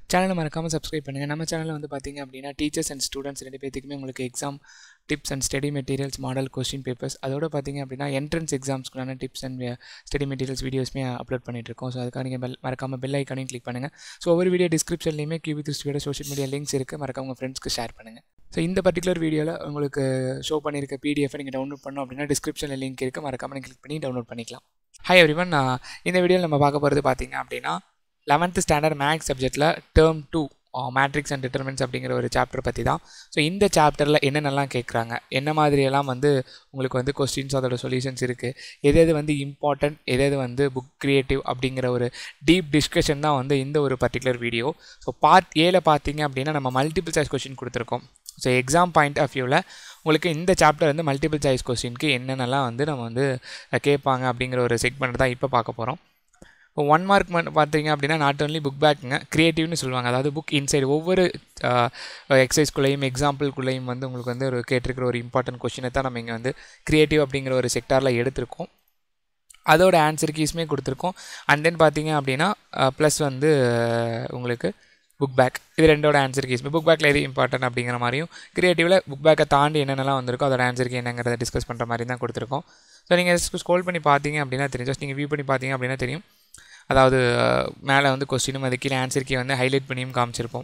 சேனலை மறக்காமல் சப்ஸ்கிரைப் பண்ணுங்கள் நம்ம சேனலில் வந்து பார்த்தீங்க அப்படின்னா டீச்சர்ஸ் அண்ட் ஸ்டூடெண்ட்ஸ் ரெண்டு பேத்துக்குமே உங்களுக்கு exam tips and study materials model question papers அதோட பார்த்தீங்க அப்படின்னா என்ட்ரன்ஸ் எக்ஸாம்ஸ்க்குள்ளான டிப்ஸ் அண்ட் ஸ்டடி மெட்டீரியல்ஸ் வீடியோஸ்மே அப்லோட் பண்ணிட்டு இருக்கோம் ஸோ அதுக்காக நீங்கள் பெல் மறக்காமல் பெல் ஐக்கானையும் கிளிக் பண்ணுங்கள் ஸோ ஒவ்வொரு வீடியோ டிஸ்கிரிப்ஷன்லையுமே கியூபி திருஷ்டியோட சோஷியல் மீடியா லிங்க்ஸ் இருக்குது மறக்காம உங்கள் ஃப்ரெண்ட்ஸ்க்கு ஷேர் பண்ணுங்கள் ஸோ இந்த பர்டிகுலர் வீடியோவில் உங்களுக்கு ஷோ பண்ணியிருக்க பிடிஎஃப் நீங்கள் டவுன்லோட் பண்ணோம் அப்படின்னா டிஸ்கிரிப்ஷனில் லிங்க் இருக்குது மறக்காமல் நீங்கள் கிளிக் பண்ணி டவுன்லோட் பண்ணிக்கலாம் ஹாய் எவ்ரிவன் இந்த வீடியோவில் நம்ம பார்க்க போகிறது பார்த்தீங்க அப்படின்னா லெவன்த்து ஸ்டாண்டர்ட் மேக்ஸ் சப்ஜெக்ட்டில் term two matrix and determinants அப்படிங்கிற ஒரு சாப்டர் பற்றி தான் ஸோ இந்த சாப்டரில் என்னென்னலாம் கேட்குறாங்க என்ன மாதிரியெல்லாம் வந்து உங்களுக்கு வந்து கொஸ்டின்ஸ் அதோட சொல்யூஷன்ஸ் இருக்குது எது எது வந்து இம்பார்ட்டன்ட் எது எது வந்து புக் க்ரியேட்டிவ் அப்படிங்கிற ஒரு டீப் டிஸ்கஷன் தான் வந்து இந்த ஒரு பர்டிகுலர் வீடியோ ஸோ பார்ட் ஏல பார்த்தீங்க அப்படின்னா நம்ம மல்டிபிள் சாய்ஸ் கொஸ்டின் கொடுத்துருக்கோம் ஸோ எக்ஸாம் பாயிண்ட் ஆஃப் வியூவில் உங்களுக்கு இந்த சாப்டர் வந்து மல்டிபிள் சாய்ஸ் கொஸ்டினுக்கு என்னென்னலாம் வந்து நம்ம வந்து கேட்பாங்க அப்படிங்கிற ஒரு செக்மெண்ட் தான் இப்போ பார்க்க போகிறோம் இப்போ ஒன் மார்க் மட்டும் பார்த்தீங்க அப்படின்னா நாட் ஓன்லி புக் பேக்குங்க க்ரியேட்டிவ்னு சொல்லுவாங்க அதாவது புக் இன்சைடு ஒவ்வொரு எக்ஸசைஸ்குள்ளேயும் எக்ஸாம்பிள்குள்ளேயும் வந்து உங்களுக்கு வந்து ஒரு கேட்டிருக்கிற ஒரு இம்பார்ட்டன்ட் கொஷினை தான் நம்ம இங்கே வந்து க்ரியேட்டிவ் அப்படிங்கிற ஒரு செக்டாரில் எடுத்திருக்கோம் அதோட ஆன்சர் கீஸுமே கொடுத்துருக்கோம் அண்ட் தென் பார்த்தீங்க அப்படின்னா ப்ளஸ் வந்து உங்களுக்கு புக் பேக் இது ரெண்டோட ஆன்சர் கீஸ் புக் பேக்கில் எது இம்பார்ட்டன்ட் அப்படிங்கிற மாதிரியும் க்ரியேட்டிவில் புக் பேக்கை தாண்டி என்னென்னலாம் வந்திருக்கோ அதோட ஆன்சர் கீ என்னங்கிறத டிஸ்கஸ் பண்ணுற மாதிரி தான் கொடுத்துருக்கோம் ஸோ நீங்கள் ஸ்கோல் பண்ணி பார்த்தீங்க அப்படின்னா தெரியும் ஜஸ்ட் நீங்கள் வியூ பண்ணி பார்த்தீங்க அப்படின்னா தெரியும் அதாவது மேலே வந்து கொஸ்டினும் அது கீழே ஆன்சர் கீ வந்து ஹைலைட் பண்ணியும் காமிச்சிருப்போம்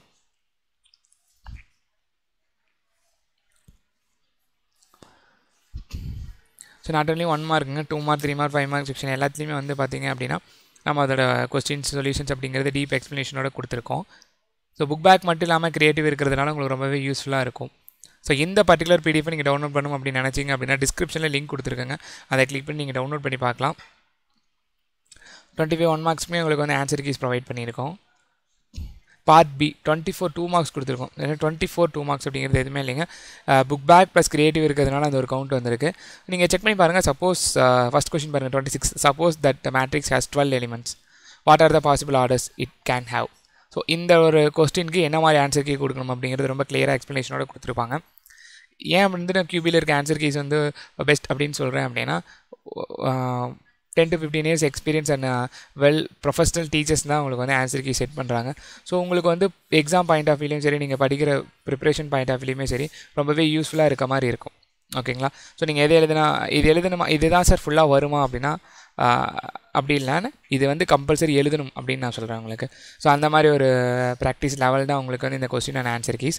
ஸோ நாட் ஒன்லி ஒன் மார்க்குங்க two mark three mark five mark section எல்லாத்துலேயுமே வந்து பார்த்தீங்க அப்படின்னா நம்ம அதோட கொஸ்டின்ஸ் சொல்யூஷன்ஸ் அப்படிங்கிறது டீப் எக்ஸ்ப்ளனேஷனோட கொடுத்துருக்கோம் ஸோ புக் பேக் மட்டும் இல்லாமல் க்ரியேட்டிவ் இருக்கிறதுனால உங்களுக்கு ரொம்பவே யூஸ்ஃபுல்லாக இருக்கும் ஸோ இந்த பர்டிகுலர் பிடிஎஃப் நீங்கள் டவுன்லோட் பண்ணணும் அப்படின்னு நினச்சிங்க அப்படின்னா டிஸ்கிரிப்ஷனில் லிங்க் கொடுத்துருக்கேங்க அதை கிளிக் பண்ணி நீங்கள் டவுன்லோட் பண்ணி பார்க்கலாம் டுவெண்ட்டி ஃபைவ் ஒன் மார்க்ஸ்மே உங்களுக்கு வந்து ஆன்சர் கீஸ் ப்ரொவைட் பண்ணியிருக்கோம் part B twenty four two marks கொடுத்துருக்கோம் ஏன்னா டுவெண்ட்டி ஃபோர் டூ மார்க்ஸ் அப்படிங்கிறது எதுவுமே இல்லைங்க புக் பேக் ப்ளஸ் க்ரியேட்டிவ் இருக்கிறதுனால அந்த ஒரு கவுண்ட் வந்திருக்கு நீங்கள் செக் பண்ணி பாருங்கள் சப்போஸ் ஃபஸ்ட் கொஸ்டின் பாருங்கள் twenty six suppose that matrix has twelve elements what are the possible orders it can have so இந்த ஒரு கொஸ்டினுக்கு என்ன மாதிரி ஆன்சர் கீ கொடுக்கணும் அப்படிங்கிறது ரொம்ப கிளியராக எக்ஸ்ப்ளனேஷனோட கொடுத்துருப்பாங்க ஏன் வந்து நான் கியூபியில் இருக்க ஆன்சர் கீஸ் வந்து பெஸ்ட் அப்படின்னு சொல்கிறேன் அப்படின்னா ten to fifteen years experience and well professional teachers தான் உங்களுக்கு வந்து ஆன்சர் கீ செட் பண்ணுறாங்க ஸோ உங்களுக்கு வந்து எக்ஸாம் பாயிண்ட் ஆஃப் வியூலையும் சரி நீங்கள் படிக்கிற ப்ரிப்ரேஷன் பாயிண்ட் ஆஃப் வியூலையுமே சரி ரொம்பவே யூஸ்ஃபுல்லாக இருக்க மாதிரி இருக்கும் ஓகேங்களா ஸோ நீங்கள் எது எழுதுனா இது எழுதணுமா இதுதான் சார் ஃபுல்லாக வருமா அப்படின்னா அப்படி இல்லைன்னு இது வந்து கம்பல்சரி எழுதணும் அப்படின்னு நான் சொல்கிறேன் உங்களுக்கு ஸோ அந்த மாதிரி ஒரு ப்ராக்டிஸ் லெவல் தான் உங்களுக்கு வந்து இந்த கொஸ்டின் அண்ட் ஆன்சர் கீஸ்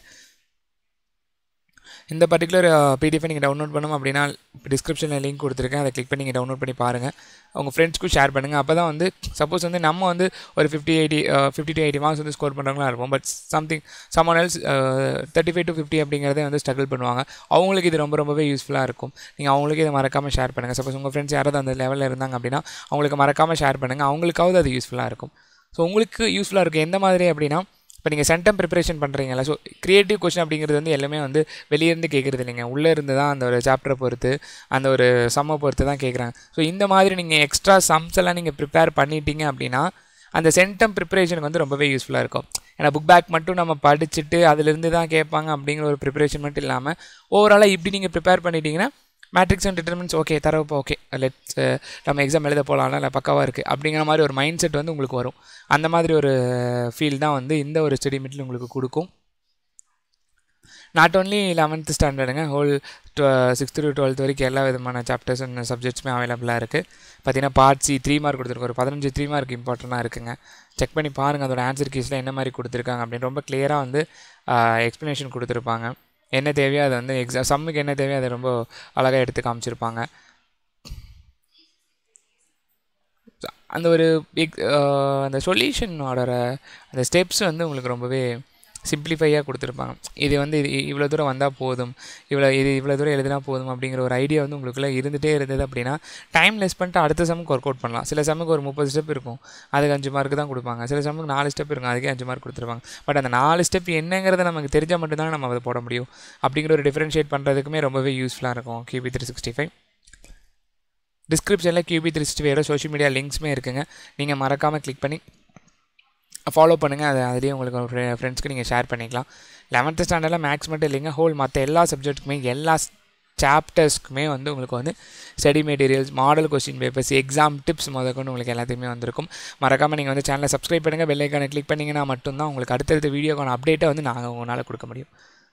இந்த பர்டிகுலர் பிடிஎஃப் நீங்கள் டவுன்லோட் பண்ணணும் அப்படின்னா டிஸ்கிரிப்ஷனில் லிங்க் கொடுத்துருக்கேன் அதை கிளிக் பண்ணி நீங்கள் டவுன்லோட் பண்ணி பாருங்கள் உங்கள் ஃப்ரெண்ட்ஸ்க்கும் ஷேர் பண்ணுங்கள் அப்போ தான் வந்து சப்போஸ் வந்து நம்ம வந்து ஒரு fifty eighty fifty to eighty marks வந்து ஸ்கோர் பண்ணுறவங்களா இருப்போம் பட் சம்திங் சம்மன் else thirty five to fifty அப்படிங்கிறதே வந்து ஸ்ட்ரகிள் பண்ணுவாங்க அவங்களுக்கு இது ரொம்ப ரொம்பவே யூஸ்ஃபுல்லாக இருக்கும் நீங்கள் அவங்களுக்கு இதை மறக்காமல் ஷேர் பண்ணுங்கள் சப்போஸ் உங்கள் ஃப்ரெண்ட்ஸ் யாராவது அந்த லெவலில் இருந்தாங்க அப்படின்னா அவங்களுக்கு மறக்காமல் ஷேர் பண்ணுங்கள் அவங்களுக்காவது அது யூஸ்ஃபுல்லாக இருக்கும் ஸோ உங்களுக்கு யூஸ்ஃபுல்லாக இருக்கும் எந்த மாதிரி அப்படின்னா இப்போ நீங்கள் சென்டம் ப்ரிப்பரேஷன் பண்ணுறீங்களா ஸோ க்ரியேட்டிவ் கொஷின் அப்படிங்கிறது வந்து எல்லாமே வந்து வெளியேருந்து கேட்குறது இல்லைங்க உள்ளே இருந்து தான் அந்த ஒரு சாப்டரை பொறுத்து அந்த ஒரு சம்மை பொறுத்து தான் கேட்குறாங்க ஸோ இந்த மாதிரி நீங்கள் எக்ஸ்ட்ரா சம்ஸ் எல்லாம் நீங்கள் ப்ரிப்பேர் பண்ணிட்டீங்க அப்படின்னா அந்த சென்டம் ப்ரிப்பரேஷனுக்கு வந்து ரொம்பவே யூஸ்ஃபுல்லாக இருக்கும் ஏன்னா புக் பேக் மட்டும் நம்ம படிச்சுட்டு அதிலிருந்து தான் கேட்பாங்க அப்படிங்கிற ஒரு ப்ரிப்பரேஷன் மட்டும் இல்லாமல் ஓவராலாக இப்படி நீங்கள் ப்ரிப்பேர் பண்ணிட்டீங்கன்னா மேட்ரிக்ஸ் அண்ட் டிட்டர்மெண்ட்ஸ் ஓகே தரவுப்போ ஓகே லெட்ஸ் நம்ம எக்ஸாம் எழுத போகலாம்ல இல்லை பக்காவாக இருக்குது அப்படிங்கிற மாதிரி ஒரு மைண்ட் செட் வந்து உங்களுக்கு வரும் அந்த மாதிரி ஒரு ஃபீல் தான் வந்து இந்த ஒரு ஸ்டடி மெட்டில் உங்களுக்கு கொடுக்கும் நாட் ஓன்லி லெவன்த்து ஸ்டாண்டர்டுங்க ஹோல் சிக்ஸ்த்து டு டுவெல்த் வரைக்கும் எல்லா விதமான சாப்டர்ஸ் அண்ட் சப்ஜெக்ட்ஸுமே அவைலபிளாக இருக்குது பார்த்தீங்கன்னா பார்ட் சி த்ரீ மார்க் கொடுத்துருக்கு ஒரு பதினஞ்சு த்ரீ மார்க் இம்பார்ட்டண்ட்டாக இருக்குங்க செக் பண்ணி பாருங்கள் அதோட ஆன்சர் கீஸில் என்ன மாதிரி கொடுத்துருக்காங்க அப்படின்னு ரொம்ப கிளியராக வந்து எக்ஸ்ப்ளனேஷன் கொடுத்துருப்பாங்க என்ன தேவையோ அதை வந்து எக்ஸாம் சம்முக்கு என்ன தேவையோ அதை ரொம்ப அழகாக எடுத்து காமிச்சிருப்பாங்க அந்த ஒரு அந்த சொல்யூஷனோட அந்த ஸ்டெப்ஸ் வந்து உங்களுக்கு ரொம்பவே சிம்பிளிஃபையாக கொடுத்துருப்பாங்க இது வந்து இது இவ்வளோ தூரம் வந்தால் போதும் இவ்வளோ இது இவ்வளோ தூரம் எழுதினா போதும் அப்படிங்கிற ஒரு ஐடியா வந்து உங்களுக்குள்ளே இருந்துகிட்டே இருந்தது அப்படின்னா டைம் லெஸ் பண்ணிட்டு அடுத்த சம்முக்கு ஒர்க் அவுட் பண்ணலாம் சில சம்முக்கு ஒரு முப்பது ஸ்டெப் இருக்கும் அதுக்கு அஞ்சு மார்க் தான் கொடுப்பாங்க சில சம்முக்கு நாலு ஸ்டெப் இருக்கும் அதுக்கே அஞ்சு மார்க் கொடுத்துருப்பாங்க பட் அந்த நாலு ஸ்டெப் என்னங்கிறத நமக்கு தெரிஞ்சால் மட்டும்தான் நம்ம அதை போட முடியும் அப்படிங்கிற ஒரு டிஃப்ரென்ஷியேட் பண்ணுறதுக்குமே ரொம்பவே யூஸ்ஃபுல்லாக இருக்கும் கியூபி த்ரீ சிக்ஸ்டி ஃபைவ் டிஸ்கிரிப்ஷனில் கியூபி த்ரீ சிக்ஸ்டி ஃபைவோட சோஷியல் மீடியா லிங்க்ஸுமே இருக்குங்க நீங்கள் மறக்காமல் கிளிக் பண்ணி ஃபாலோ பண்ணுங்கள் அது அதுலேயே உங்களுக்கு ஒரு ஃப்ரெண்ட்ஸ்க்கு நீங்கள் ஷேர் பண்ணிக்கலாம் லெவன்த்து ஸ்டாண்டர்டில் மேக்ஸ் மட்டும் இல்லைங்க ஹோல் மற்ற எல்லா சப்ஜெக்ட்டுக்குமே எல்லா சாப்டர்ஸ்க்குமே வந்து உங்களுக்கு வந்து study materials model question papers exam tips முதற்கொண்டு உங்களுக்கு எல்லாத்தையுமே வந்திருக்கும் மறக்காமல் நீங்கள் வந்து சேனலை சப்ஸ்கிரைப் பண்ணுங்கள் பெல்லைக்கான கிளிக் பண்ணிங்கன்னா மட்டும்தான் உங்களுக்கு அடுத்தடுத்த வீடியோக்கான அப்டேட்டை வந்து நாங்கள் உங்களால் கொடுக்க முடியும்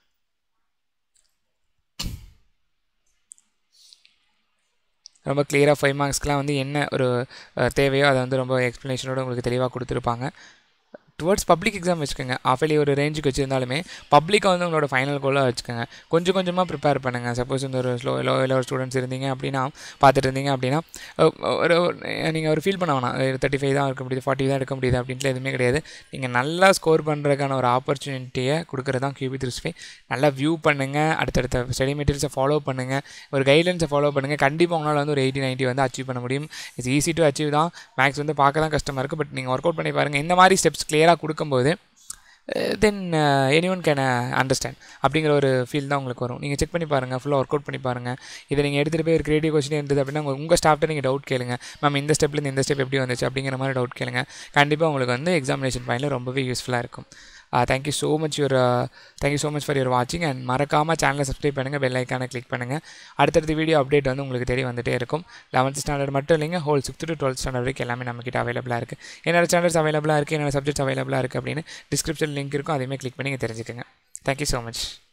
ரொம்ப கிளியராக ஃபைவ் மார்க்ஸ்க்குலாம் வந்து என்ன ஒரு தேவையோ அதை வந்து ரொம்ப எக்ஸ்ப்ளனேஷனோட உங்களுக்கு தெளிவாக கொடுத்துருப்பாங்க டுவர்ட்ஸ் பப்ளிக் எக்ஸாம் வச்சுக்கோங்க ஆஃபலி ஒரு ரேஞ்சுக்கு வச்சுருந்தாலுமே பப்ளிக்கை வந்து உங்களோட ஃபைனல் கோலாக வச்சுக்கோங்க கொஞ்சம் கொஞ்சமாக ப்ரிப்பேர் பண்ணுங்கள் சப்போஸ் இந்த ஒரு ஸ்லோ லோ இல்லை ஒரு ஸ்டூடெண்ட்ஸ் இருந்தீங்க அப்படின்னா பார்த்துட்டு இருந்தீங்க அப்படின்னா ஒரு நீங்கள் ஒரு ஃபீல் பண்ண வேணாம் தேர்ட்டி ஃபைவ் தான் இருக்க முடியுது ஃபார்ட்டி தான் எடுக்க முடியுது அப்படின்ட்டு எதுவுமே கிடையாது நீங்கள் நல்லா ஸ்கோர் பண்ணுறதுக்கான ஒரு ஆப்பர்ச்சுனிட்டியை கொடுக்குறது தான் கியூபி த்ரீ ஃபைவ் நல்லா வியூ பண்ணுங்கள் அடுத்தடுத்த ஸ்டடி மெட்டீரியல்ஸை ஃபாலோ பண்ணுங்கள் ஒரு கைட்லைன்ஸை ஃபாலோ பண்ணுங்கள் கண்டிப்பாக உங்களால் வந்து ஒரு எயிட்டி நைன்ட்டி வந்து அச்சீவ் பண்ண முடியும் இட்ஸ் ஈஸி டு அச்சீவ் தான் மேக்ஸ் வந்து பார்க்க தான் கஷ்டமாக இருக்குது பட் நீங்கள் ஒர்க் அவுட் பண்ணி பாருங்கள் இந்த மாதிரி ஸ்டெப்ஸ் கிளியராக கொடுக்கும்போது then any one can understand அப்படிங்கிற ஒரு ஃபீல் தான் உங்களுக்கு வரும் நீங்கள் செக் பண்ணி பாருங்கள் ஃபுல்லாக ஒர்க் அவுட் பண்ணி பாருங்கள் இதை நீங்கள் எடுத்துகிட்டு போய் ஒரு கிரியேட்டிவ் கொஸ்டின் இருந்தது அப்படின்னா உங்கள் உங்கள் ஸ்டாஃப்ட்ட நீங்கள் டவுட் கேளுங்க மேம் இந்த ஸ்டெப்லேருந்து இந்த ஸ்டெப் எப்படி வந்துச்சு அப்படிங்கிற மாதிரி டவுட் கேளுங்க கண்டிப்பாக உங்களுக்கு வந்து எக்ஸாமினேஷன் பாயிண்டில் ரொம்பவே யூஸ்ஃபுல்லாக இருக்கும் thank you so much your thank you so much for your வாட்சிங் அண்ட் மறக்காமல் சேனலை சப்ஸ்கிரைப் பண்ணுங்கள் பெல் ஐக்கானை கிளிக் பண்ணுங்கள் அடுத்தடுத்த வீடியோ அப்டேட் வந்து உங்களுக்கு தெரிய வந்துட்டே இருக்கும் லெவன்த் ஸ்டாண்டர்ட் மட்டும் இல்லைங்க whole sixth to twelfth standard வரைக்கும் எல்லாமே நம்மக்கிட்ட அவைலபிளாக இருக்குது என்னோட ஸ்டாண்டர்ட்ஸ் அவைலபிளாக இருக்குது என்னோட சப்ஜெக்ட்ஸ் அவைலபிளாக இருக்குது அப்படின்னு டிஸ்கிரிப்ஷன் லிங்க் இருக்கும் அதையுமே கிளிக் பண்ணி நீங்கள் தெரிஞ்சுக்கோங்க தேங்க்யூ ஸோ மச்